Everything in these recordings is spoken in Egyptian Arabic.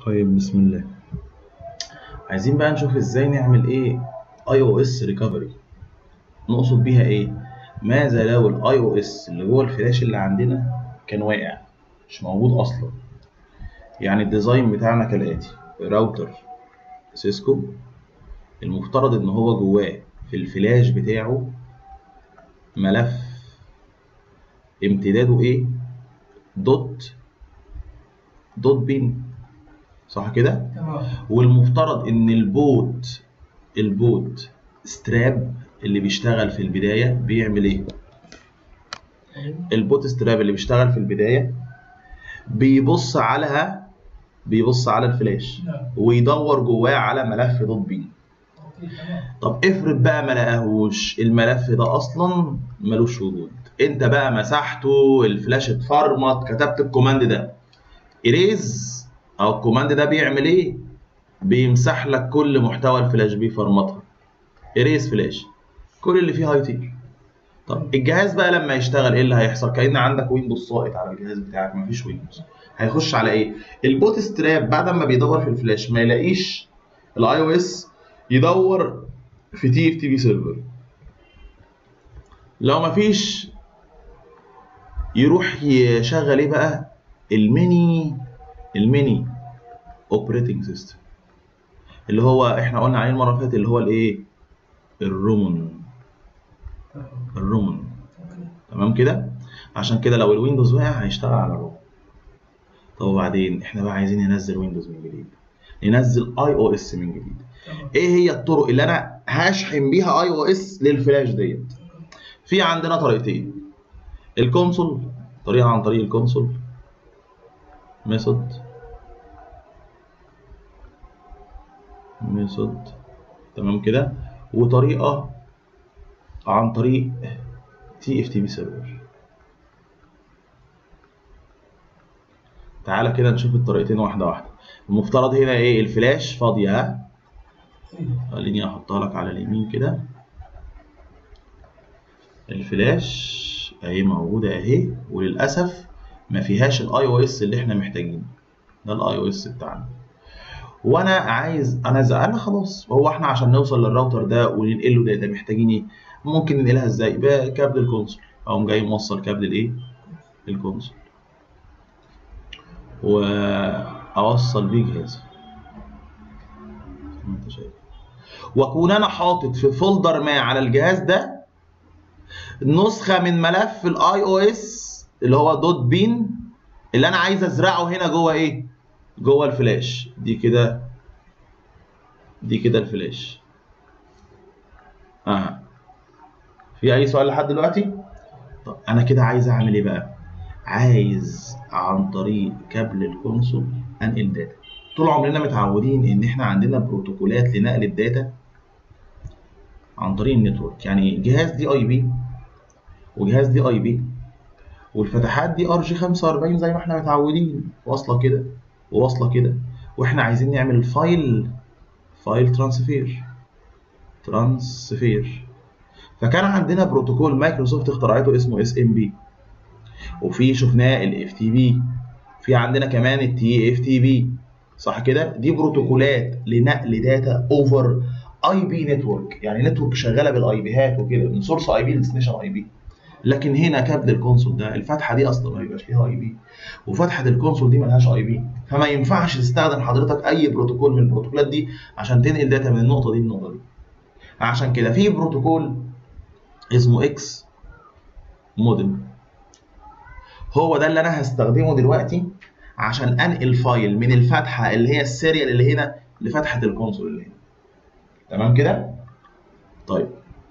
طيب بسم الله عايزين بقى نشوف ازاي نعمل ايه اي او اس ريكفري نقصد بيها ايه ماذا لو الاي او اس اللي جوه الفلاش اللي عندنا كان واقع مش موجود اصلا يعني الديزاين بتاعنا كالاتي راوتر سيسكو المفترض ان هو جواه في الفلاش بتاعه ملف امتداده ايه دوت دوت بين صح كده تمام والمفترض ان البوت البوت ستراب اللي بيشتغل في البدايه بيعمل ايه البوت ستراب اللي بيشتغل في البدايه بيبص على بيبص على الفلاش نعم ويدور جواه على ملف دوت بين اوكي تمام طب افرض بقى ما لقاهوش الملف ده اصلا ملوش وجود انت بقى مسحته الفلاش اتفرمط كتبت الكوماند ده اريز او الكوماند ده بيعمل ايه بيمسح لك كل محتوى الفلاش بيفرمطها اريز فلاش كل اللي فيه هيطير طب الجهاز بقى لما يشتغل ايه اللي هيحصل كأن عندك ويندوز ساقط على الجهاز بتاعك مفيش ويندوز هيخش على ايه البوت ستراب بعد ما بيدور في الفلاش ما يلاقيش الاي او اس يدور في تي اف تي بي سيرفر لو مفيش يروح يشغل ايه بقى الميني الميني اوبريتنج سيستم اللي هو احنا قلنا عليه المره اللي فاتت اللي هو الايه الرومون تمام الرومون اوكي تمام كده عشان كده لو الويندوز وقع هيشتغل على الروم طب وبعدين احنا بقى عايزين ننزل ويندوز من جديد ننزل اي او اس من جديد تمام ايه هي الطرق اللي انا هشحن بيها اي او اس للفلاش ديت في عندنا طريقتين الكونسول طريقه عن طريق الكونسول ميثود ميثود تمام كده وطريقه عن طريق تي اف تي بي سيرفر تعالى كده نشوف الطريقتين واحده واحده المفترض هنا ايه الفلاش فاضيه ها ايوه خليني احطها لك على اليمين كده الفلاش اهي موجوده اهي وللاسف ما فيهاش الاي او اس اللي احنا محتاجينه ده الاي او اس بتاعنا وانا عايز انا انا خلاص هو احنا عشان نوصل للراوتر ده وننقل له داتا محتاجين ايه ممكن ننقلها ازاي بكابل الكونسول اقوم جاي موصل كابل الايه الكونسول واوصل بيه جهازي زي ما انت شايف واكون انا حاطط في فولدر ما على الجهاز ده نسخه من ملف الاي او اس اللي هو دوت بين اللي انا عايز ازرعه هنا جوه ايه جوه الفلاش دي كده دي كده الفلاش اه في اي سؤال لحد دلوقتي طب انا كده عايز اعمل ايه بقى عايز عن طريق كابل الكونسول انقل داتا طول عمرنا متعودين ان احنا عندنا بروتوكولات لنقل الداتا عن طريق النتورك يعني جهاز دي اي بي وجهاز دي اي بي والفتحات دي ار جي 45 زي ما احنا متعودين واصله كده وواصله كده واحنا عايزين نعمل فايل فايل ترانسفير ترانسفير فكان عندنا بروتوكول مايكروسوفت اخترعته اسمه اس ام بي وفي شفناه الاف تي بي في عندنا كمان التي اف تي بي صح كده دي بروتوكولات لنقل داتا اوفر اي بي نتورك يعني نتورك شغاله بالاي بيهات وكده من سورس اي بي لديستنيشن اي بي لكن هنا كابل الكونسول ده الفتحه دي اصلا ما بيبقاش فيها اي بي وفتحه الكونسول دي ملهاش اي بي فما ينفعش تستخدم حضرتك اي بروتوكول من البروتوكولات دي عشان تنقل داتا من النقطه دي للنقطه دي عشان كده في بروتوكول اسمه اكس مودم هو ده اللي انا هستخدمه دلوقتي عشان انقل فايل من الفتحه اللي هي السيريال اللي هنا لفتحه الكونسول اللي هنا تمام كده طيب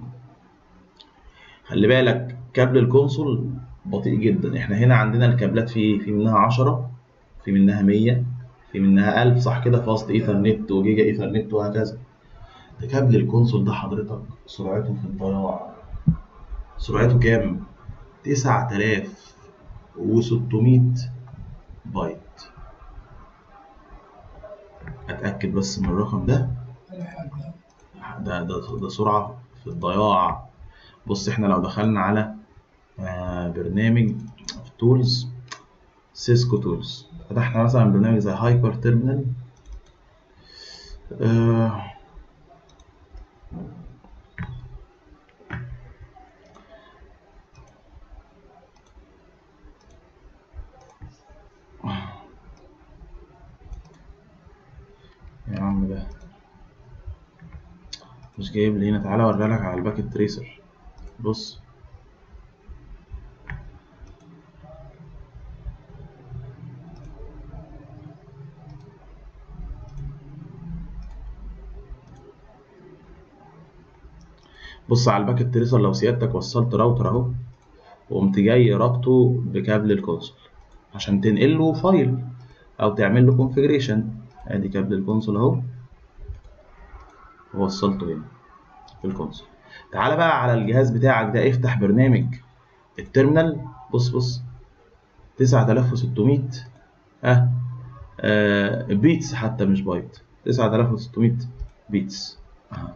خلي بالك كابل الكونسول بطيء جدا احنا هنا عندنا الكابلات في في منها 10 في منها 100 في منها 1000 صح كده فاست ايثرنت وجيجا ايثرنت وهكذا ده كابل الكونسول ده حضرتك سرعته في الضياع سرعته كام 9600 بايت اتاكد بس من الرقم ده ولا حاجه ده ده ده سرعه في الضياع بص احنا لو دخلنا على آه، برنامج تولز سيسكو تولز فتحنا مثلا برنامج زي هايبر تيرمينال آه، يا عم ده مش جايب لي هنا تعالى اوريها لك على الباكت تريسر بص بص على الباكت تريسر لو سيادتك وصلت راوتر اهو وقمت جاي رابطه بكابل الكونسول عشان تنقل له فايل او تعمل له كونفيجريشن ادي كابل الكونسول اهو ووصلته هنا في الكونسول تعالى بقى على الجهاز بتاعك ده افتح برنامج التيرمينال بص بص 9600 اه, آه بيتس حتى مش بايت 9600 بيتس آه.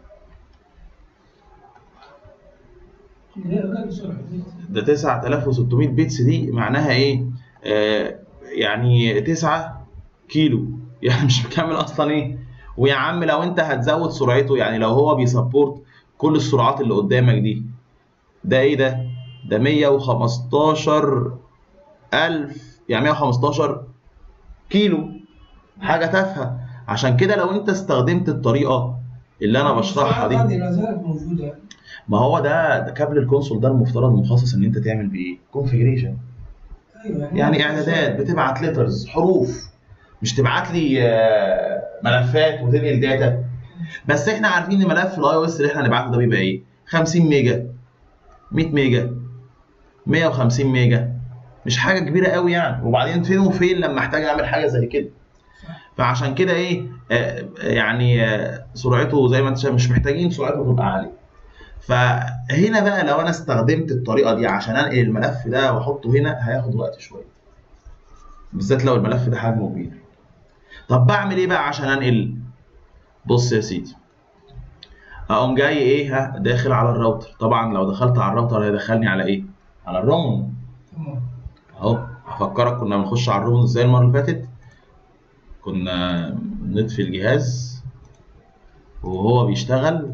اللي هي أقل سرعة ده 9600 بيتس دي معناها ايه؟ آه يعني 9 كيلو يعني مش مكمل اصلا ايه؟ ويا عم لو انت هتزود سرعته يعني لو هو بيسبورت كل السرعات اللي قدامك دي ده ايه ده؟ ده 115 ألف يعني 115 كيلو حاجة تافهة عشان كده لو انت استخدمت الطريقة اللي انا بشرحها دي هذه لا زالت موجودة ما هو ده ده كابل الكونسول ده المفترض مخصص ان انت تعمل بيه كونفيجريشن أيوه يعني اعدادات بتبعت ليترز حروف مش تبعت لي آه، ملفات وتنقل داتا بس احنا عارفين ان ملف الاي او اس اللي احنا هنبعته ده بيبقى ايه 50 ميجا 100 ميجا 150 ميجا مش حاجه كبيره قوي يعني وبعدين فين وفين لما احتاج اعمل حاجه زي كده فعشان كده ايه آه، يعني آه، سرعته زي ما انت شايف مش محتاجين سرعته تبقى عاليه فهنا بقى لو انا استخدمت الطريقه دي عشان انقل الملف ده واحطه هنا هياخد وقت شويه بالذات لو الملف ده حجمه كبير طب بعمل ايه بقى عشان انقل بص يا سيدي اقوم جاي ايه ها داخل على الراوتر طبعا لو دخلت على الراوتر هيدخلني على ايه على الروم تمام اهو هفكرك كنا بنخش على الروم ازاي المره اللي فاتت كنا نطفي الجهاز وهو بيشتغل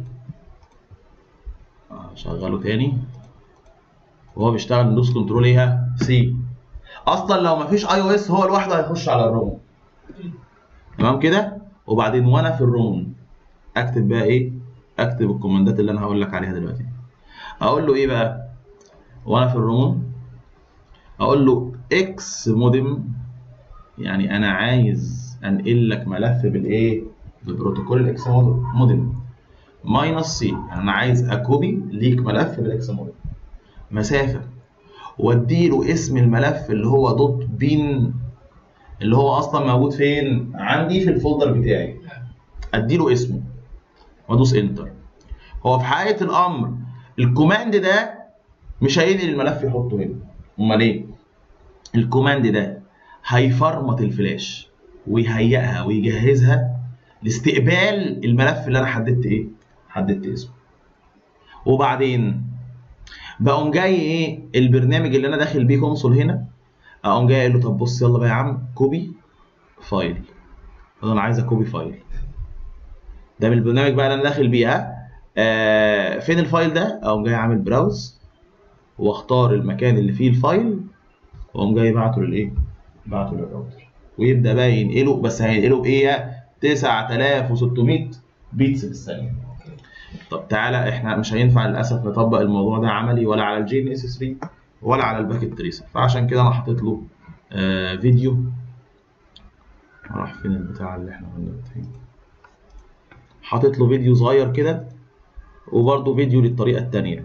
آه، شغله تاني وهو بيشتغل ندوس كنترول ايه سي اصلا لو مفيش اي او اس هو لوحده هيخش على الروم تمام كده وبعدين وانا في الروم اكتب بقى ايه اكتب الكوماندات اللي انا هقول لك عليها دلوقتي اقول له ايه بقى وانا في الروم اقول له اكس مودم يعني انا عايز انقل لك ملف بالايه ببروتوكول الاكس مودم ماينس سي يعني انا عايز اكوبي ليك ملف بالاكس مودم مسافه واديله اسم الملف اللي هو دوت بين اللي هو اصلا موجود فين عندي في الفولدر بتاعي اديله اسمه وادوس انتر هو في حقيقه الامر الكوماند ده مش هينقل الملف يحطه هنا امال ايه الكوماند ده هيفرمط الفلاش ويهيئها ويجهزها لاستقبال الملف اللي انا حددت ايه حددت اسمه وبعدين بقوم جاي ايه البرنامج اللي انا داخل بيه كونسول هنا اقوم جاي قايل له طب بص يلا بقى يا عم كوبي فايل انا عايز اكوبي فايل ده من البرنامج بقى اللي انا داخل بيها آه فين الفايل ده اقوم جاي عامل براوز واختار المكان اللي فيه الفايل واقوم جاي بعته للايه بعته للراوتر ويبدا بقى ينقله بس هينقله بايه 9600 بيتس في الثانيه طب تعالى احنا مش هينفع للاسف نطبق الموضوع ده عملي ولا على الجي ان اس 3 ولا على الباكيت تريسر فعشان كده انا حاطط له آه فيديو راح فين البتاع اللي احنا قلنا فيه حاطط له فيديو صغير كده وبرده فيديو للطريقه الثانيه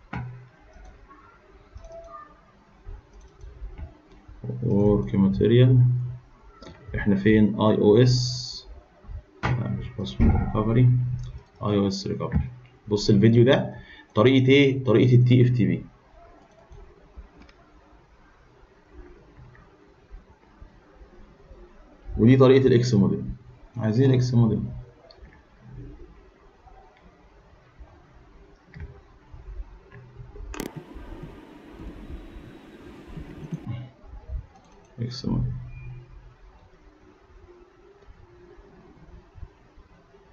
ورك ماتيريال احنا فين اي او اس مش باسورد ريكفري اي او اس ريكفري بص الفيديو ده طريقه ايه طريقه التي اف تي بي ودي طريقه الاكس موديل عايزين الاكس موديل اكس موديل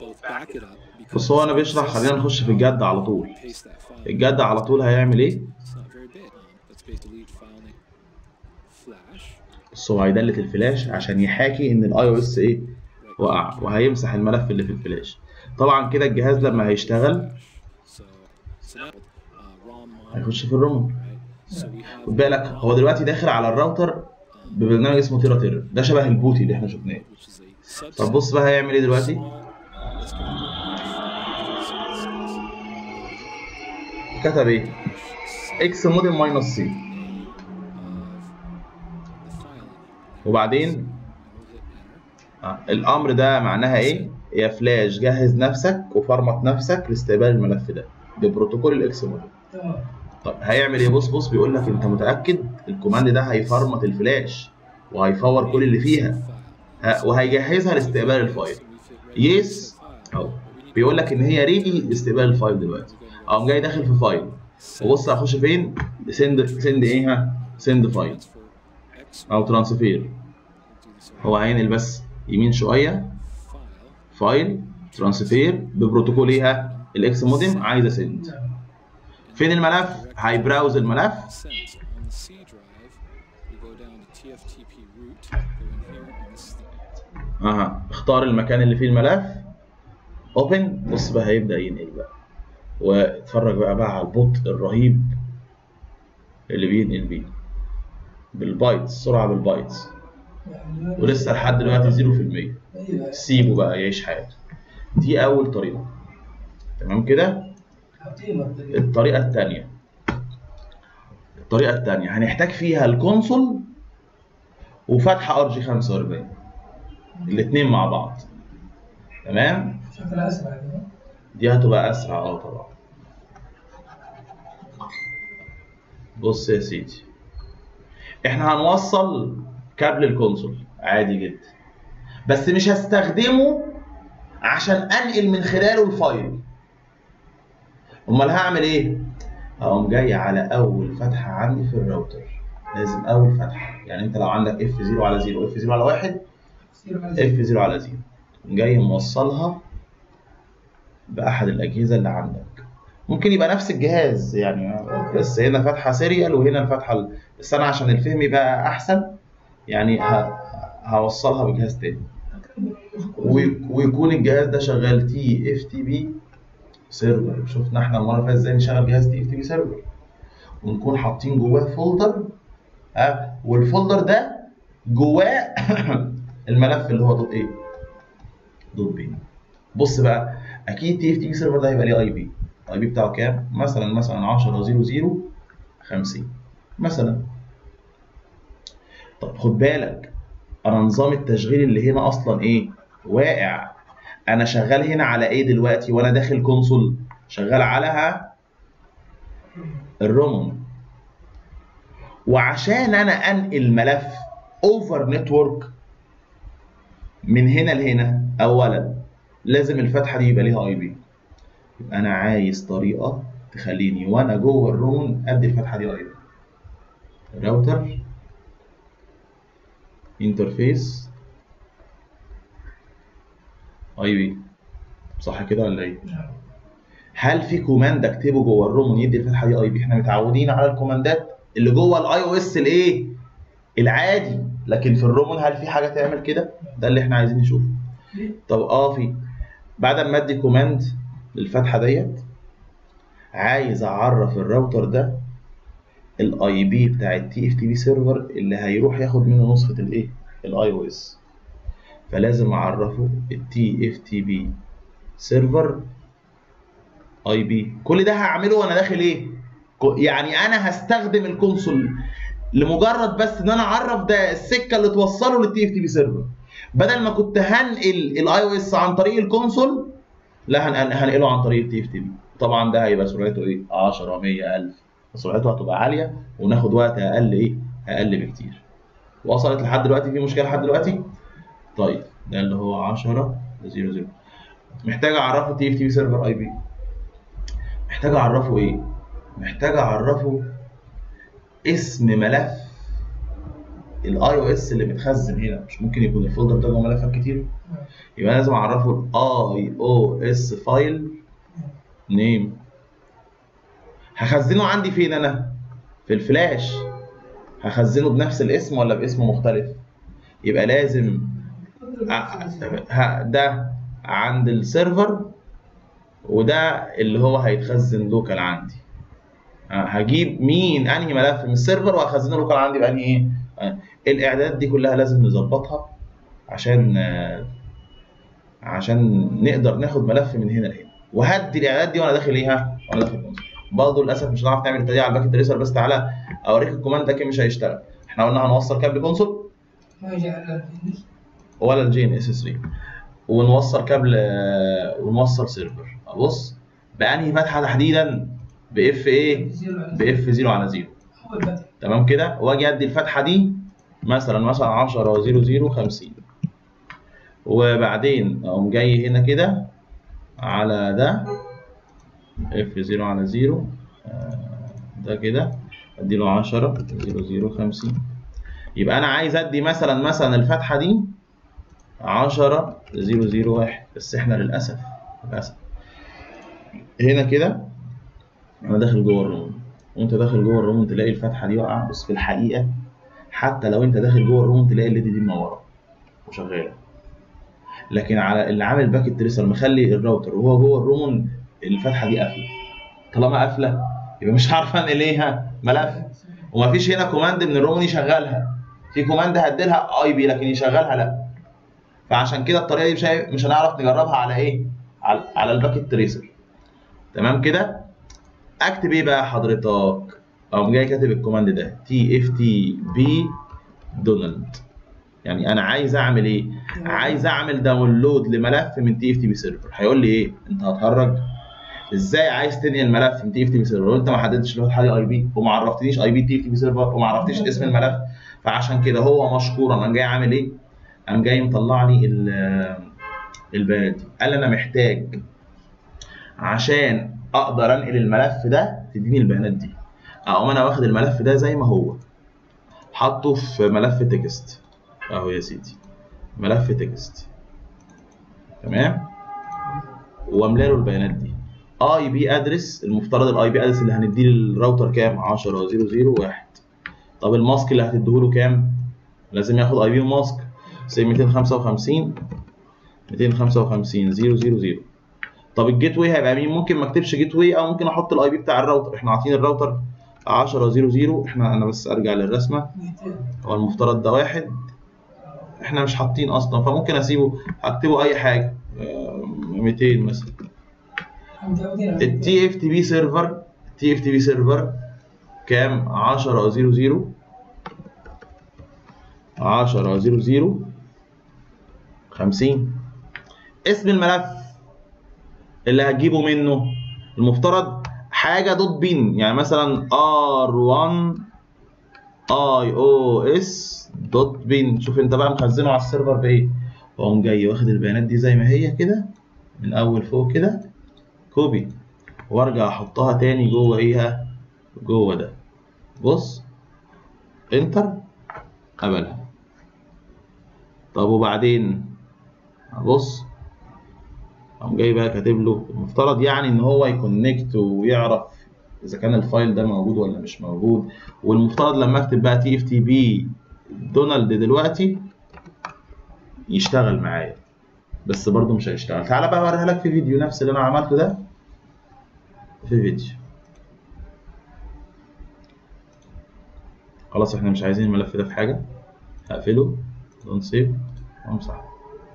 both back it up because بص هو انا بيشرح خلينا نخش في الجد على طول paste that file. الجد على طول هيعمل ايه It's not very big. Um, let's paste delete file name flash. بص هو هيدلت الفلاش عشان يحاكي ان الاي او اس ايه وقع وهيمسح الملف اللي في الفلاش طبعا كده الجهاز لما هيشتغل So, so now, uh, ROM mod, هيخش في الروم right? So we have خد بالك هو دلوقتي داخل على الراوتر ببرنامج اسمه تيرا تيرا ده شبه البوتي اللي احنا شفناه which is a طب subset. بص بقى هيعمل ايه دلوقتي Let's go. كتب ايه اكس موديل ماينس سي وبعدين آه، الامر ده معناها ايه يا فلاش جهز نفسك وفرمت نفسك لاستقبال الملف ده ببروتوكول الاكس موديل تمام طب هيعمل ايه بص بص بيقول لك انت متاكد الكوماند ده هيفرمت الفلاش وهيفور كل اللي فيها ها، وهيجهزها لاستقبال الفايل يس اهو بيقول لك ان هي ريدي لاستقبال الفايل دلوقتي اقوم جاي داخل في فايل وبص هخش فين سند سند ايه ها سند فايل او ترانسفير هو هينقل بس يمين شويه فايل ترانسفير ببروتوكول ايه ها الاكس موديم عايز اسند نعم فين الملف هيبراوز الملف Sent on the C drive, we go down to TFTP root, go in here, and this is the اها اختار المكان اللي فيه الملف اوبن بص بقى هيبدا ينقل بقى واتفرج بقى بقى على البطء الرهيب اللي بينقل بيه بالبايتس سرعه بالبايتس يعني ولسه لحد دلوقتي 0% ايوه سيبه بقى يعيش حياته دي اول طريقه تمام كده قيمة الطريقة. الطريقه الثانيه الطريقه الثانيه هنحتاج فيها الكونسول وفتحه ار جي 45 الاثنين مع بعض تمام شكلها اسرع كده دي هتبقى اسرع اه طبعا بص يا سيدي احنا هنوصل كابل الكونسول عادي جدا بس مش هستخدمه عشان انقل من خلاله الفايل امال هعمل ايه هقوم جاي على اول فتحه عندي في الراوتر لازم اول فتحه يعني انت لو عندك اف 0 على 0 اف 0 على 1 كتير عايز- اف 0 على 0 جاي موصلها باحد الاجهزه اللي عندك ممكن يبقى نفس الجهاز يعني بس هنا فاتحه سيريال وهنا الفاتحه ال- بس انا عشان الفهم يبقى احسن يعني ه... هوصلها بجهاز تاني وي- ويكون الجهاز ده شغال تي اف تي بي سيرفر شفنا احنا المره اللي فاتت ازاي نشغل جهاز تي اف تي بي سيرفر ونكون حاطين جواه فولدر ها والفولدر ده جواه الملف اللي هو دوت ايه دوت بي بص بقى اكيد تي اف تي بي سيرفر ده هيبقى ليه اي بي الاي بي بتاعه كام مثلا مثلا 10 0 0 50 مثلا طب خد بالك انا نظام التشغيل اللي هنا اصلا ايه واقع انا شغال هنا على ايه دلوقتي وانا داخل كونسول شغال على ها الرومون وعشان انا انقل ملف اوفر نتورك من هنا لهنا اولا لازم الفتحه دي يبقى ليها اي بي يبقى انا عايز طريقه تخليني وانا جوه الروم ادي الفتحه دي اي بي راوتر انترفيس اي بي صح كده ولا ايه نعم. هل في كوماند اكتبه جوه الروم يدي الفتحه دي اي بي احنا متعودين على الكوماندات اللي جوه الاي او اس الايه العادي لكن في الرومون هل في حاجه تعمل كده ده اللي احنا عايزين نشوفه طب اه في بعد ما ادي كوماند للفتحه ديت عايز اعرف الراوتر ده الاي بي بتاع التي اف تي بي سيرفر اللي هيروح ياخد منه نسخه الايه الاي او اس فلازم اعرفه التي اف تي بي سيرفر اي بي كل ده هعمله وانا داخل ايه كو- يعني انا هستخدم الكونسول لمجرد بس ان انا اعرف ده السكه اللي توصله للتي اف تي بي سيرفر بدل ما كنت هنقل الاي او اس عن طريق الكونسول لا هن- هنقله عن طريق التي اف تي بي طبعا ده هيبقى سرعته ايه 10 100 1000 سرعته هتبقى عاليه وناخد وقت اقل ايه اقل بكتير وصلت لحد دلوقتي في مشكله لحد دلوقتي طيب ده اللي هو 10 0 0 محتاج اعرفه تي اف تي بي سيرفر اي بي محتاج اعرفه ايه محتاج اعرفه اسم ملف الاي او اس اللي متخزن هنا مش ممكن يكون الفولدر ده جوه ملفات كتير يبقى لازم اعرفه الاي او اس فايل نيم هخزنه عندي فين انا في الفلاش هخزنه بنفس الاسم ولا باسم مختلف يبقى لازم ع- ه- ده عند السيرفر وده اللي هو هيتخزن لوكال عندي آه، هجيب مين انهي ملف من السيرفر وهخزنه لوكال عندي بانهي ايه آه، الاعدادات دي كلها لازم نظبطها عشان آه، عشان نقدر ناخد ملف من هنا لهنا وهدي الاعدادات دي وانا داخل ايها وانا داخل كونسول برضه للاسف مش هنعرف نعمل التدريب على الباكت تريسر بس تعالى اوريك الكوماند ده كده مش هيشتغل احنا قلنا هنوصل كابل كونسول ما يجي على الفينش ولا الجي ان اس 3 ونوصل كابل آه، ونوصل سيرفر ابص بانهي فتحه تحديدا باف ايه زيرو على باف 0 على 0 اول فتح تمام كده واجي ادي الفتحه دي مثلا مثلا 10 0 0 50 وبعدين اقوم جاي هنا كده على ده اف 0 على 0 ده كده ادي له 10 0 0 50 يبقى انا عايز ادي مثلا مثلا الفتحه دي 10 0 0 1 بس احنا للاسف للاسف هنا كده انا داخل جوه الروم وانت داخل جوه الروم تلاقي الفتحه دي واقعه بس في الحقيقه حتى لو انت داخل جوه الروم تلاقي الليد دي منوره وشغاله لكن على اللي عامل باكيت تريسر مخلي الراوتر وهو جوه الروم الفتحه دي قافله طالما قافله يبقى مش هعرف انقل ايه ملف ومفيش هنا كوماند من الروم يشغلها في كوماند هديلها اي بي لكن يشغلها لا فعشان كده الطريقه دي مش هي- مش هنعرف نجربها على ايه على, على الباكيت تريسر تمام كده اكتب ايه بقى حضرتك اقوم جاي كاتب الكوماند ده تي اف تي بي دونالد يعني انا عايز اعمل ايه عايز اعمل داونلود لملف من تي اف تي بي سيرفر هيقول لي ايه انت هتهرج ازاي عايز تنقل ملف من تي اف تي بي سيرفر وانت ما حددتش له حاجه اي بي وما عرفتنيش اي بي تي اف تي بي سيرفر وما عرفتنيش اسم الملف فعشان كده هو مشكورا قام جاي عامل ايه قام جاي مطلع لي ال- البيانات دي قال لي انا محتاج عشان اقدر انقل الملف ده تديني البيانات دي اقوم انا واخد الملف ده زي ما هو حاطه في ملف تكست اهو يا سيدي ملف تكست تمام واملى له البيانات دي اي بي ادرس المفترض الاي بي ادرس اللي هنديه للراوتر كام 10 0 1 طب الماسك اللي هتديهوله كام لازم ياخد اي بي وماسك سي 255 255 0 0 0 طب الجيت واي هيبقى مين ممكن ما اكتبش جيت واي او ممكن احط الاي بي بتاع الراوتر احنا عاطين الراوتر 10 0 0 احنا انا بس ارجع للرسمه 200 هو المفترض ده واحد احنا مش حاطين اصلا فممكن اسيبه هكتبه اي حاجه آه، 200 مثلا متعودين على التي اف تي بي سيرفر التي اف تي بي سيرفر كام 10 0 0 10 0 0 50 اسم الملف اللي هتجيبه منه المفترض حاجه دوت بين يعني مثلا r1 اي او اس دوت بين شوف انت بقى مخزنه على السيرفر بايه واقوم جاي واخد البيانات دي زي ما هي كده من اول فوق كده كوبي وارجع احطها تاني جوه ايه جوه ده بص انتر قبلها طب وبعدين بص قام جاي بقى كاتب له المفترض يعني ان هو يكونكت ويعرف اذا كان الفايل ده موجود ولا مش موجود والمفترض لما اكتب بقى تي اف تي بي دونالد دلوقتي يشتغل معايا بس برضه مش هيشتغل تعالى بقى اوريها لك في فيديو نفس اللي انا عملته ده في فيديو خلاص احنا مش عايزين الملف ده في حاجه هقفله دون سيف وامسحه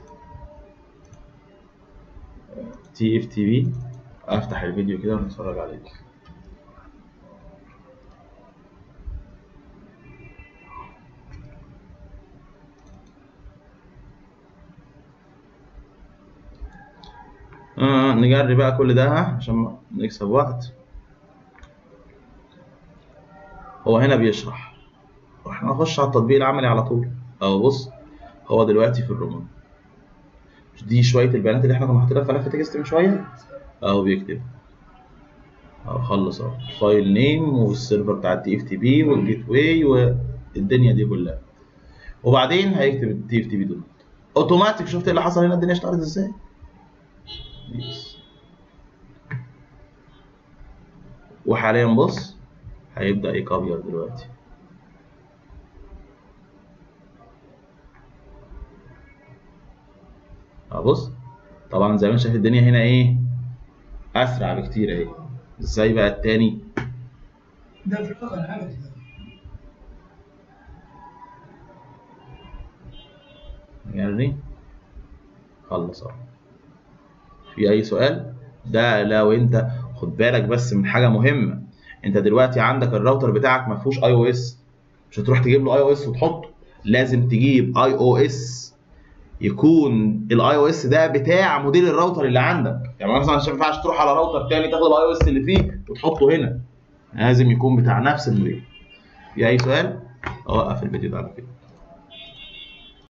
تي اف تي بي افتح الفيديو كده ونتفرج عليه آه نجري بقى كل ده ها عشان نكسب وقت هو هنا بيشرح واحنا نخش على التطبيق العملي على طول اهو بص هو دلوقتي في الرومان مش دي شويه البيانات اللي احنا كنا حاطينها في ملف تكست من شويه اهو بيكتب اهو خلص اهو الفايل نيم والسيرفر بتاع التي اف تي بي والجيت واي والدنيا دي كلها وبعدين هيكتب التي اف تي بي دوت اوتوماتيك شفت ايه اللي حصل هنا الدنيا اشتغلت ازاي يس. وحاليا بص هيبدا يكبر دلوقتي اه بص طبعا زي ما انت شايف الدنيا هنا ايه اسرع بكتير اهي ازاي بقى التاني ده في الواقع العملي يعني خلص اهو في اي سؤال ده لو انت خد بالك بس من حاجه مهمه انت دلوقتي عندك الراوتر بتاعك ما فيهوش اي او اس مش هتروح تجيب له اي او اس وتحطه لازم تجيب اي او اس يكون الاي او اس ده بتاع مدير الراوتر اللي عندك يعني مثلا عشان ما ينفعش تروح على راوتر تاني تاخد الاي او اس اللي فيه وتحطه هنا لازم يكون بتاع نفس المدير في اي سؤال اوقف الفيديو ده على كده